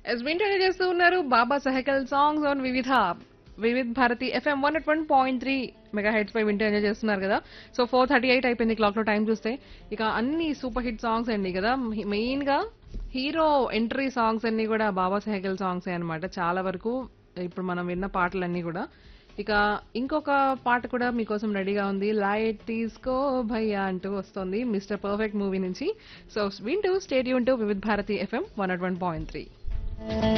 yes వింటనే చేస్తూ ఉన్నారు బాబా సహకల్ songs on Vividh Vividh Bharati FM one one point three mega hits పై వింటూ ఎంజాయ్ చేస్తున్నారు కదా సో ఫోర్ థర్టీ ఎయిట్ అయిపోయింది క్లాక్ లో టైం చూస్తే ఇక అన్ని సూపర్ హిట్ సాంగ్స్ అండి కదా మెయిన్ గా హీరో ఎంట్రీ సాంగ్స్ అన్ని కూడా బాబా సహకల్ సాంగ్స్ అన్నమాట చాలా వరకు ఇప్పుడు మనం విన్న పాటలన్నీ కూడా ఇక ఇంకొక పాట కూడా మీకోసం రెడీగా ఉంది లైట్ తీసుకో భయ్యా అంటూ వస్తుంది మిస్టర్ పర్ఫెక్ట్ మూవీ నుంచి సో వింటూ stay tuned to Vividh Bharati FM one nought one point three